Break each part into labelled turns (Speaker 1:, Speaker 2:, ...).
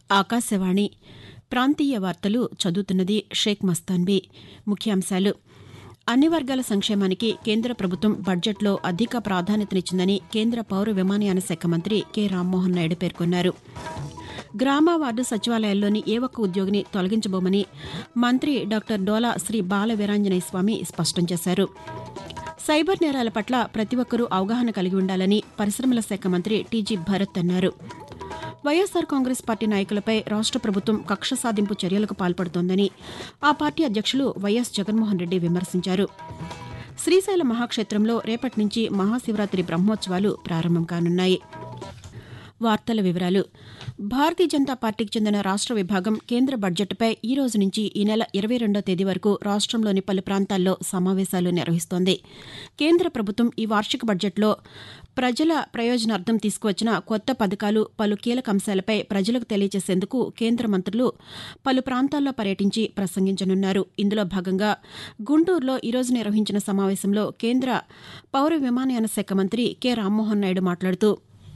Speaker 1: ఆకాశవాణి ప్రాంతీయ వార్తలు చదువుతున్నది షేక్ మస్తాన్బీ ముఖ్యాంశాలు అన్ని వర్గాల సంక్షేమానికి కేంద్ర ప్రభుత్వం బడ్జెట్లో అధిక ప్రాధాన్యతనిచ్చిందని కేంద్ర పౌర విమానయాన శాఖ మంత్రి కె రామ్మోహన్ నాయుడు పేర్కొన్నారు గ్రామ వార్డు సచివాలయాల్లోని ఏ ఒక్క ఉద్యోగిని తొలగించబోమని మంత్రి డాక్టర్ డోలా శ్రీ బాల వీరాంజనేయ స్వామి స్పష్టం చేశారు సైబర్ నేరాల పట్ల ప్రతి ఒక్కరూ అవగాహన కలిగి ఉండాలని పరిశ్రమల శాఖ మంత్రి టీజీ భరత్ అన్నారు వైఎస్సార్ కాంగ్రెస్ పార్టీ నాయకులపై రాష్ట్ర ప్రభుత్వం కక్ష సాధింపు చర్యలకు పాల్పడుతోందని ఆ పార్టీ అధ్యక్షులు వైఎస్ జగన్మోహన్ రెడ్డి విమర్శించారు శ్రీశైల మహాక్షేత్రంలో రేపటి నుంచి మహాశివరాత్రి బ్రహ్మోత్సవాలు ప్రారంభం కానున్నాయి వార్తల వివరాలు భారతీయ జనతా పార్టీకి చెందిన రాష్ట్ర విభాగం కేంద్ర బడ్జెట్పై ఈ రోజు నుంచి ఈ నెల ఇరవై రెండో తేదీ వరకు రాష్ట్రంలోని పలు ప్రాంతాల్లో సమావేశాలు నిర్వహిస్తోంది కేంద్ర ప్రభుత్వం ఈ వార్షిక బడ్జెట్లో ప్రజల ప్రయోజనార్థం తీసుకువచ్చిన కొత్త పథకాలు పలు కీలక అంశాలపై ప్రజలకు తెలియజేసేందుకు కేంద్ర మంత్రులు పలు ప్రాంతాల్లో పర్యటించి ప్రసంగించనున్నారు ఇందులో భాగంగా గుంటూరులో ఈరోజు నిర్వహించిన సమావేశంలో కేంద్ర పౌర విమానయాన శాఖ మంత్రి కె రామ్మోహన్ నాయుడు మాట్లాడుతూ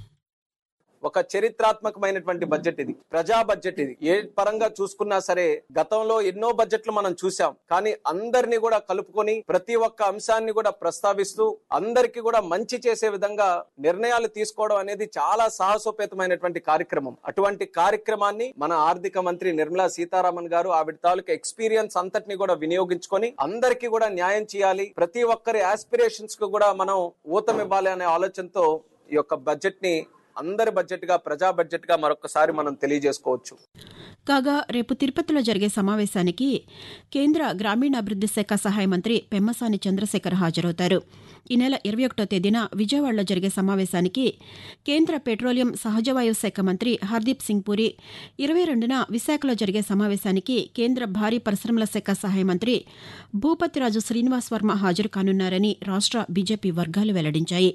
Speaker 2: ఒక చరిత్రాత్మకమైనటువంటి బడ్జెట్ ఇది ప్రజా బడ్జెట్ ఇది ఏ పరంగా చూసుకున్నా సరే గతంలో ఎన్నో బడ్జెట్లు మనం చూసాం కానీ అందరినీ కూడా కలుపుకొని ప్రతి ఒక్క అంశాన్ని కూడా ప్రస్తావిస్తూ అందరికీ కూడా మంచి చేసే విధంగా నిర్ణయాలు తీసుకోవడం అనేది చాలా సాహసోపేతమైనటువంటి కార్యక్రమం అటువంటి కార్యక్రమాన్ని మన ఆర్థిక మంత్రి నిర్మలా సీతారామన్ గారు ఆవిడ తాలూకా ఎక్స్పీరియన్స్ అంతటిని కూడా వినియోగించుకొని అందరికీ కూడా న్యాయం చేయాలి ప్రతి ఒక్కరి ఆస్పిరేషన్స్ కు కూడా మనం ఊతమివ్వాలి అనే ఆలోచనతో ఈ యొక్క బడ్జెట్ ని అందరి బడ్జెట్ గా ప్రజా బడ్జెట్ గా మరొకసారి మనం తెలియజేసుకోవచ్చు
Speaker 1: కాగా రేపు తిరుపతిలో జరిగే సమావేశానికి కేంద్ర గ్రామీణాభివృద్ది శాఖ సహాయ మంత్రి పెమ్మసాని చంద్రశేఖర్ హాజరవుతారు ఈ నెల ఇరవై ఒకటో తేదీన విజయవాడలో జరిగే సమావేశానికి కేంద్ర పెట్రోలియం సహజవాయు శాఖ మంత్రి హర్దీప్ సింగ్ పూరి ఇరవై రెండున విశాఖలో జరిగే సమావేశానికి కేంద్ర భారీ పరిశ్రమల శాఖ సహాయ మంత్రి భూపతిరాజు శ్రీనివాస్ వర్మ హాజరు కానున్నారని రాష్ట్ర బీజేపీ వర్గాలు వెల్లడించాయి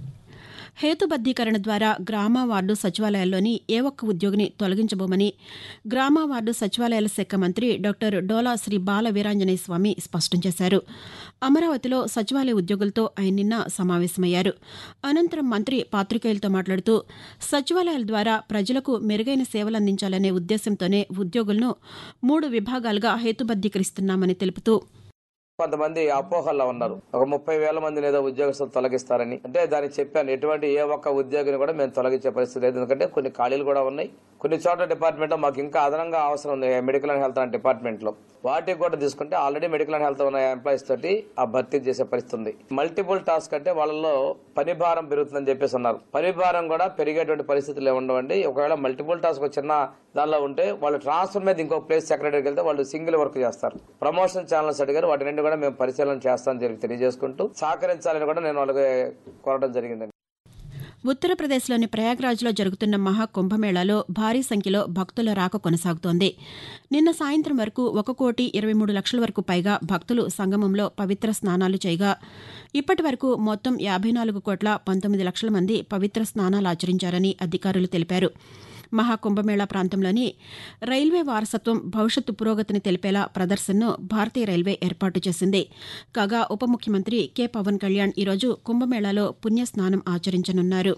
Speaker 1: హేతుబద్దీకరణ ద్వారా గ్రామ వార్డు సచివాలయాల్లోని ఏ ఒక్క ఉద్యోగిని తొలగించబోమని గ్రామ వార్డు సచివాలయాల శాఖ మంత్రి డాక్టర్ డోలా శ్రీ బాల వీరాంజనేయ స్వామి స్పష్టం చేశారు అమరావతిలో సచివాలయ ఉద్యోగులతో ఆయన నిన్న సమావేశమయ్యారు అనంతరం మంత్రి పాతికేయులతో మాట్లాడుతూ సచివాలయాల ద్వారా ప్రజలకు మెరుగైన సేవలందించాలనే ఉద్దేశంతోనే ఉద్యోగులను మూడు విభాగాలుగా హేతుబద్దీకరిస్తున్నామని తెలుపుతూ
Speaker 3: కొంతమంది అపోహల్లో ఉన్నారు ఒక ముప్పై వేల మందిని ఏదో ఉద్యోగస్తులు తొలగిస్తారని అంటే దానికి చెప్పాను ఎటువంటి ఏ ఒక్క ఉద్యోగిని కూడా మేము తొలగించే పరిస్థితి లేదు ఎందుకంటే కొన్ని ఖాళీలు కూడా ఉన్నాయి కొన్ని చోట్ల డిపార్ట్మెంట్ మాకు ఇంకా అదనంగా అవసరం ఉంది మెడికల్ అండ్ హెల్త్ అనే డిపార్ట్మెంట్ లో వాటికి కూడా తీసుకుంటే ఆల్రెడీ మెడికల్ అండ్ హెల్త్ ఉన్న ఎంప్లాయీస్ తోటి ఆ భర్తీ చేసే పరిస్థితి ఉంది మల్టిపుల్ టాస్క్ అంటే వాళ్ళలో పని భారం పెరుగుతుందని చెప్పేసి అన్నారు పని భారం కూడా పెరిగేటువంటి పరిస్థితులు ఉండవండి ఒకవేళ మల్టిపుల్ టాస్క్ చిన్న దానిలో ఉంటే వాళ్ళు ట్రాన్స్ఫర్ మీద ఇంకో ప్లేస్ సెక్రటరీకి వెళ్తే వాళ్ళు సింగిల్ వర్క్ చేస్తారు ప్రమోషన్ ఛానల్స్ అడిగారు వాటి రెండు కూడా మేము పరిశీలన చేస్తామని చెప్పి తెలియజేసుకుంటూ సహకరించాలని కూడా నేను వాళ్ళకి కోరడం జరిగిందండి
Speaker 1: ఉత్తరప్రదేశ్లోని ప్రయాగ్రాజ్లో జరుగుతున్న మహాకుంభమేళాలో భారీ సంఖ్యలో భక్తుల రాక కొనసాగుతోంది నిన్న సాయంత్రం వరకు ఒక కోటి ఇరవై మూడు లక్షల వరకు పైగా భక్తులు సంగమంలో పవిత్ర స్నానాలు చేయగా ఇప్పటి వరకు మొత్తం యాభై నాలుగు కోట్ల పంతొమ్మిది లక్షల మంది పవిత్ర స్నానాలు ఆచరించారని అధికారులు తెలిపారు మహాకుంభమేళా ప్రాంతంలోని రైల్వే వారసత్వం భవిష్యత్తు పురోగతిని తెలిపేలా ప్రదర్శనను భారతీయ రైల్వే ఏర్పాటు చేసింది కాగా ఉప ముఖ్యమంత్రి కె పవన్ కళ్యాణ్ ఈరోజు కుంభమేళాలో పుణ్యస్నానం ఆచరించనున్నారు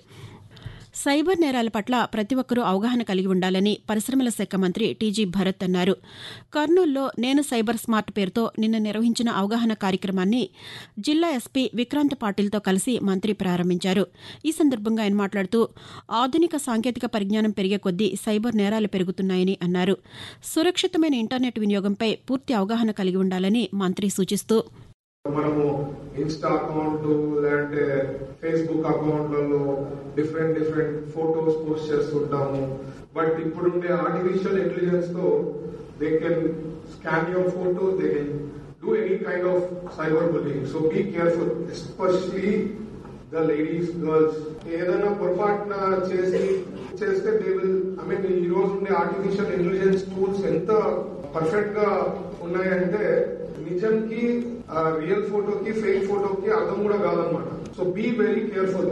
Speaker 1: సైబర్ నేరాల పట్ల ప్రతి ఒక్కరూ అవగాహన కలిగి ఉండాలని పరిశ్రమల శాఖ మంత్రి టీజీ భరత్ అన్నారు కర్నూలులో నేను సైబర్ స్మార్ట్ పేరుతో నిన్న నిర్వహించిన అవగాహన కార్యక్రమాన్ని జిల్లా ఎస్పీ విక్రాంత్ పాటిల్తో కలిసి మంత్రి ప్రారంభించారు ఈ సందర్భంగా ఆయన మాట్లాడుతూ ఆధునిక సాంకేతిక పరిజ్ఞానం పెరిగే కొద్దీ సైబర్ నేరాలు పెరుగుతున్నాయని అన్నారు సురక్షితమైన ఇంటర్నెట్ వినియోగంపై పూర్తి అవగాహన కలిగి ఉండాలని మంత్రి సూచిస్తూ
Speaker 4: మనము ఇన్స్టా అకౌంట్ లేదంటే ఫేస్బుక్ అకౌంట్లలో డిఫరెంట్ డిఫరెంట్ ఫోటోస్ పోస్ట్ చేస్తుంటాము బట్ ఇప్పుడుండే ఆర్టిఫిషియల్ ఇంటెలిజెన్స్ తో they can scan your photo they can do any kind of cyber bullying so be careful especially the ladies girls ఏదైనా పొరపాటున చేసి చేస్తే దే విల్ ఐ మీన్ ఈ రోజు ఉండే ఆర్టిఫిషియల్ ఇంటెలిజెన్స్ టూల్స్ ఎంత పర్ఫెక్ట్ గా ఉన్నాయంటే నిజంకి రియల్ ఫోటోకి ఫేక్ ఫోటోకి అర్థం కూడా కాదనమాట so be very careful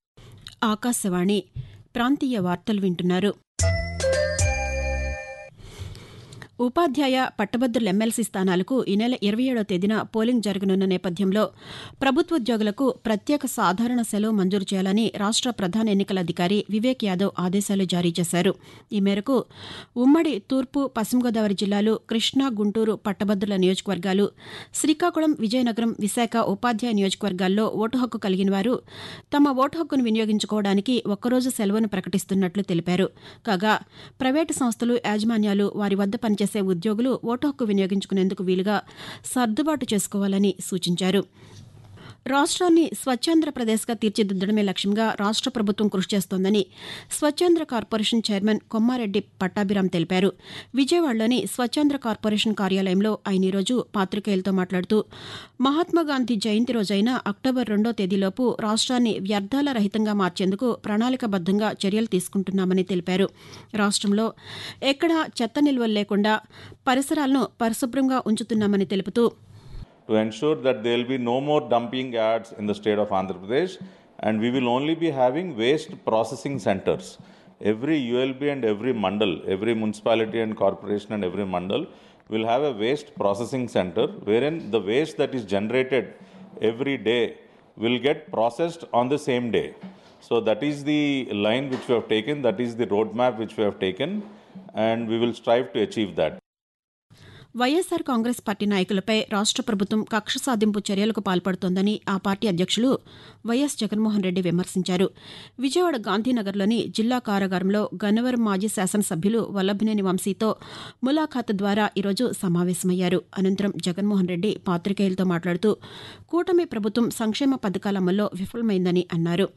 Speaker 1: Akashvani ప్రాంతీయ వార్తలు వింటున్నారు ఉపాధ్యాయ పట్టభద్రుల ఎమ్మెల్సీ స్థానాలకు ఈ నెల ఇరవై ఏడో తేదీన పోలింగ్ జరగనున్న నేపథ్యంలో ప్రభుత్వోద్యోగులకు ప్రత్యేక సాధారణ సెలవు మంజూరు చేయాలని రాష్ట ప్రధాన ఎన్నికల అధికారి వివేక్ యాదవ్ ఆదేశాలు జారీ చేశారు ఈ మేరకు ఉమ్మడి తూర్పు పశ్చిమ గోదావరి జిల్లాలు కృష్ణా గుంటూరు పట్టభద్రుల నియోజకవర్గాలు శ్రీకాకుళం విజయనగరం విశాఖ ఉపాధ్యాయ నియోజకవర్గాల్లో ఓటు హక్కు కలిగిన వారు తమ ఓటు హక్కును వినియోగించుకోవడానికి ఒక్కరోజు సెలవును ప్రకటిస్తున్నట్లు తెలిపారు కాగా ప్రైవేటు సంస్థలు యాజమాన్యాలు వారి వద్ద పనిచేసే ఉద్యోగులు ఓటు హక్కు వినియోగించుకునేందుకు వీలుగా సర్దుబాటు చేసుకోవాలని సూచించారు రాష్ట్రాన్ని స్వచ్ఛాంధ్రప్రదేశ్గా తీర్చిదిద్దడమే లక్ష్యంగా రాష్ట్ర ప్రభుత్వం కృషి చేస్తోందని స్వచ్ఛాంధ్ర కార్పొరేషన్ చైర్మన్ కొమ్మారెడ్డి పట్టాభిరామ్ తెలిపారు విజయవాడలోని స్వచ్ఛాంధ్ర కార్పొరేషన్ కార్యాలయంలో ఆయన ఈరోజు పాతికేయులతో మాట్లాడుతూ మహాత్మాగాంధీ జయంతి రోజైన అక్టోబర్ రెండో తేదీలోపు రాష్ట్రాన్ని వ్యర్థాల రహితంగా మార్చేందుకు ప్రణాళికబద్దంగా చర్యలు తీసుకుంటున్నామని తెలిపారు రాష్ట్రంలో ఎక్కడా చెత్త నిల్వలు లేకుండా పరిసరాలను పరిశుభ్రంగా ఉంచుతున్నామని తెలుపుతూ
Speaker 5: to ensure that there will be no more dumping yards in the state of Andhra Pradesh and we will only be having waste processing centers. Every ULB and every mandal, every municipality and corporation and every mandal will have a waste processing center wherein the waste that is generated every day will get processed on the same day. So that is the line which we have taken, that is the roadmap which we have taken and we will strive to achieve that.
Speaker 1: YSR Congress party నాయకులపై రాష్ట్ర ప్రభుత్వం కక్ష సాధింపు చర్యలకు పాల్పడుతోందని ఆ party అధ్యక్షులు YS Jaganmohan Reddy విమర్శించారు విజయవాడ గాంధీనగర్లోని జిల్లా కారాగారంలో గన్నవరం మాజీ శాసనసభ్యులు వల్లభనేని వంశీతో ములాఖాత్ ద్వారా ఈరోజు సమావేశమయ్యారు అనంతరం జగన్మోహన్ రెడ్డి పాతికేయులతో మాట్లాడుతూ కూటమి ప్రభుత్వం సంక్షేమ పథకాల అమల్లో విఫలమైందని అన్నారు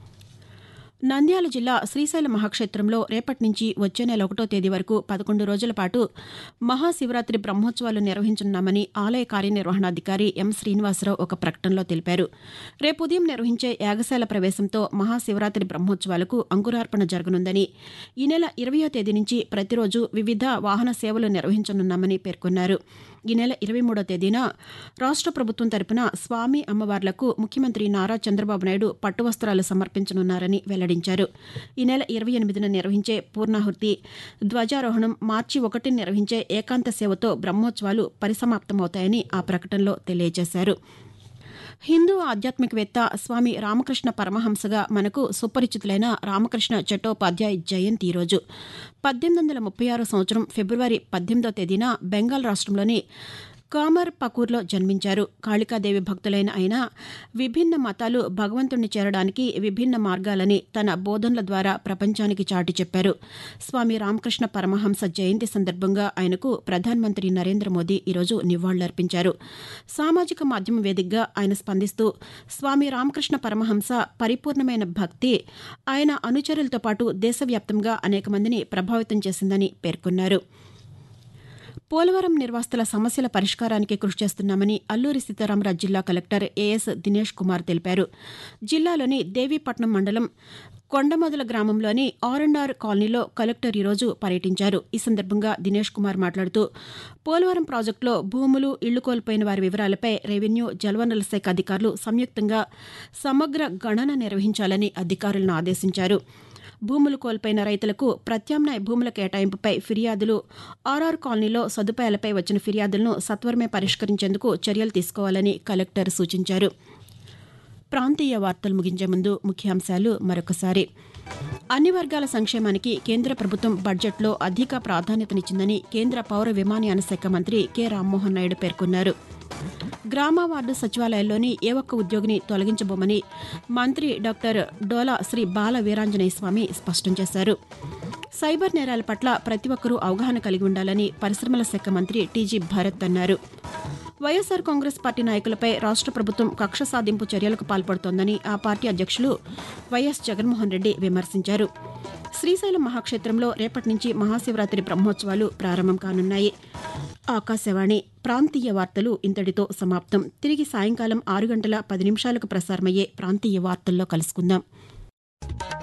Speaker 1: నంద్యాల జిల్లా శ్రీశైల మహాక్షేత్రంలో రేపటి నుంచి వచ్చే నెల ఒకటో తేదీ వరకు పదకొండు రోజుల పాటు మహాశివరాత్రి బ్రహ్మోత్సవాలు నిర్వహించనున్నామని ఆలయ కార్యనిర్వహణాధికారి ఎం శ్రీనివాసరావు ఒక ప్రకటనలో తెలిపారు రేపు ఉదయం నిర్వహించే యాగశాల ప్రవేశంతో మహాశివరాత్రి బ్రహ్మోత్సవాలకు అంకురార్పణ జరగనుందని ఈ నెల ఇరవయో తేదీ నుంచి ప్రతిరోజు వివిధ వాహన సేవలు నిర్వహించనున్నామని పేర్కొన్నారు ఈ నెల ఇరవై మూడో తేదీన రాష్ట్ర ప్రభుత్వం తరపున స్వామి అమ్మవార్లకు ముఖ్యమంత్రి నారా చంద్రబాబు నాయుడు పట్టు వస్త్రాలు సమర్పించనున్నారని వెల్లడించారు ఈ నెల ఇరవై ఎనిమిదిన నిర్వహించే పూర్ణాహుతి ధ్వజారోహణం మార్చి ఒకటిని నిర్వహించే ఏకాంత సేవతో బ్రహ్మోత్సవాలు పరిసమాప్తమవుతాయని ఆ ప్రకటనలో తెలియజేశారు హిందూ ఆధ్యాత్మికవేత్త స్వామి రామకృష్ణ పరమహంసగా మనకు సుపరిచితులైన రామకృష్ణ చట్టోపాధ్యాయ్ జయంతి ఈరోజు పద్దెనిమిది వందల ముప్పై ఆరో సంవత్సరం ఫిబ్రవరి పద్దెనిమిదో తేదీన బెంగాల్ రాష్ట్రంలోని కామర్ పకూర్లో జన్మించారు కాళికాదేవి భక్తులైన ఆయన విభిన్న మతాలు భగవంతుణ్ణి చేరడానికి విభిన్న మార్గాలని తన బోధనల ద్వారా ప్రపంచానికి చాటి చెప్పారు స్వామి రామకృష్ణ పరమహంస జయంతి సందర్భంగా ఆయనకు ప్రధానమంత్రి నరేంద్ర మోదీ ఈరోజు నివాళులర్పించారు సామాజిక మాధ్యమం వేదికగా ఆయన స్పందిస్తూ స్వామి రామకృష్ణ పరమహంస పరిపూర్ణమైన భక్తి ఆయన అనుచరులతో పాటు దేశవ్యాప్తంగా అనేక మందిని ప్రభావితం చేసిందని పేర్కొన్నారు పోలవరం నిర్వాసితుల సమస్యల పరిష్కారానికి కృషి చేస్తున్నామని అల్లూరి సీతారామరాజు జిల్లా కలెక్టర్ ఏఎస్ దినేష్ కుమార్ తెలిపారు జిల్లాలోని దేవీపట్నం మండలం కొండమొదల గ్రామంలోని ఆర్ అండ్ ఆర్ కాలనీలో కలెక్టర్ ఈరోజు పర్యటించారు ఈ సందర్భంగా దినేష్ కుమార్ మాట్లాడుతూ పోలవరం ప్రాజెక్టులో భూములు ఇళ్లు కోల్పోయిన వారి వివరాలపై రెవెన్యూ జలవనరుల శాఖ అధికారులు సంయుక్తంగా సమగ్ర గణన నిర్వహించాలని అధికారులను ఆదేశించారు భూములు కోల్పోయిన రైతులకు ప్రత్యామ్నాయ భూముల కేటాయింపుపై ఫిర్యాదులు ఆర్ఆర్ కాలనీలో సదుపాయాలపై వచ్చిన ఫిర్యాదులను సత్వరమే పరిష్కరించేందుకు చర్యలు తీసుకోవాలని కలెక్టర్ సూచించారు ప్రాంతీయ వార్తలు ముగించే ముందు ముఖ్యాంశాలు మరొకసారి అన్ని వర్గాల సంక్షేమానికి కేంద్ర ప్రభుత్వం బడ్జెట్లో అధిక ప్రాధాన్యతనిచ్చిందని కేంద్ర పౌర విమానయాన శాఖ మంత్రి కె రామ్మోహన్ నాయుడు పేర్కొన్నారు గ్రామ వార్డు సచివాలయాల్లోని ఏ ఒక్క ఉద్యోగిని తొలగించబోమని మంత్రి డాక్టర్ డోలా శ్రీ బాల వీరాంజనేయ స్వామి స్పష్టం చేశారు సైబర్ నేరాల పట్ల ప్రతి ఒక్కరూ అవగాహన కలిగి ఉండాలని పరిశ్రమల శాఖ మంత్రి టీజీ భారత్ అన్నారు వైఎస్సార్ కాంగ్రెస్ పార్టీ నాయకులపై రాష్ట్ర ప్రభుత్వం కక్ష సాధింపు చర్యలకు పాల్పడుతోందని ఆ పార్టీ అధ్యక్షులు వైఎస్ జగన్మోహన్ రెడ్డి విమర్శించారు శ్రీశైలం మహాక్షేత్రంలో రేపటి నుంచి మహాశివరాత్రి బ్రహ్మోత్సవాలు ప్రారంభం కానున్నాయి ఆకాశవాణి ప్రాంతీయ వార్తలు ఇంతటితో సమాప్తం తిరిగి సాయంకాలం ఆరు గంటల పది నిమిషాలకు ప్రసారమయ్యే ప్రాంతీయ వార్తల్లో కలుసుకుందాం